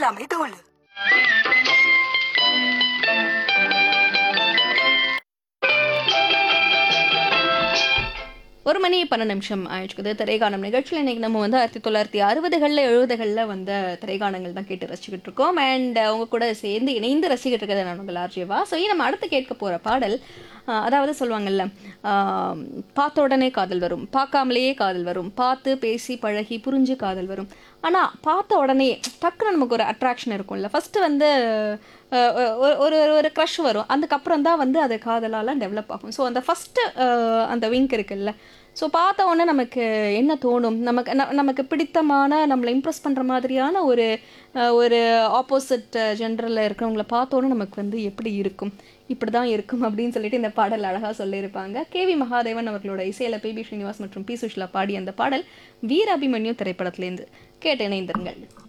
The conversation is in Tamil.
எல்லாமே தோல் ஒரு மணி பன்னெண்டு நிமிஷம் ஆயிடுச்சுக்குது திரைக்கானம் நிகழ்ச்சியில் இன்னைக்கு நம்ம வந்து ஆயிரத்தி தொள்ளாயிரத்தி அறுபதுகளில் எழுபதுகளில் வந்த திரைக்கானங்கள் தான் கேட்டு ரசிச்சுக்கிட்டு இருக்கோம் அண்ட் அவங்க கூட சேர்ந்து இணைந்து ரசிக்கிட்டு இருக்கிறது நான் உங்கள் ஆர்ஜிவா ஸோ நம்ம அடுத்து கேட்க போகிற பாடல் ஆஹ், அதாவது சொல்லுவாங்கல்ல ஆஹ், பார்த்த உடனே காதல் வரும் பார்க்காமலேயே காதல் வரும் பார்த்து பேசி பழகி புரிஞ்சு காதல் வரும் ஆனால் பார்த்த உடனே டக்குன்னு நமக்கு ஒரு அட்ராக்ஷன் இருக்கும்ல ஃபஸ்ட்டு வந்து அஹ், ஒரு ஒரு ஒரு க்ரஷ் வரும் அதுக்கப்புறம் தான் வந்து அது காதலால் டெவலப் ஆகும் ஸோ அந்த ஃபஸ்ட்டு அந்த விங்க் இருக்குல்ல ஸோ பார்த்த உடனே நமக்கு என்ன தோணும் நமக்கு ந- நமக்கு பிடித்தமான நம்மளை இம்ப்ரெஸ் பண்ணுற மாதிரியான ஒரு அஹ், ஒரு ஆப்போசிட் ஜென்ரலில் இருக்கிறவங்கள பார்த்த உடனே நமக்கு வந்து எப்படி இருக்கும் இப்படி தான் இருக்கும் அப்படின்னு சொல்லிட்டு இந்த பாடல் அழகாக சொல்லியிருப்பாங்க கேவி மகாதேவன் அவர்களோட இசையில் பி பி ஸ்ரீனிவாஸ் மற்றும் பி சுஷ்லா பாடிய அந்த பாடல் வீராபிமன்யு திரைப்படத்திலேருந்து கேட்டு இணைந்திருங்கள்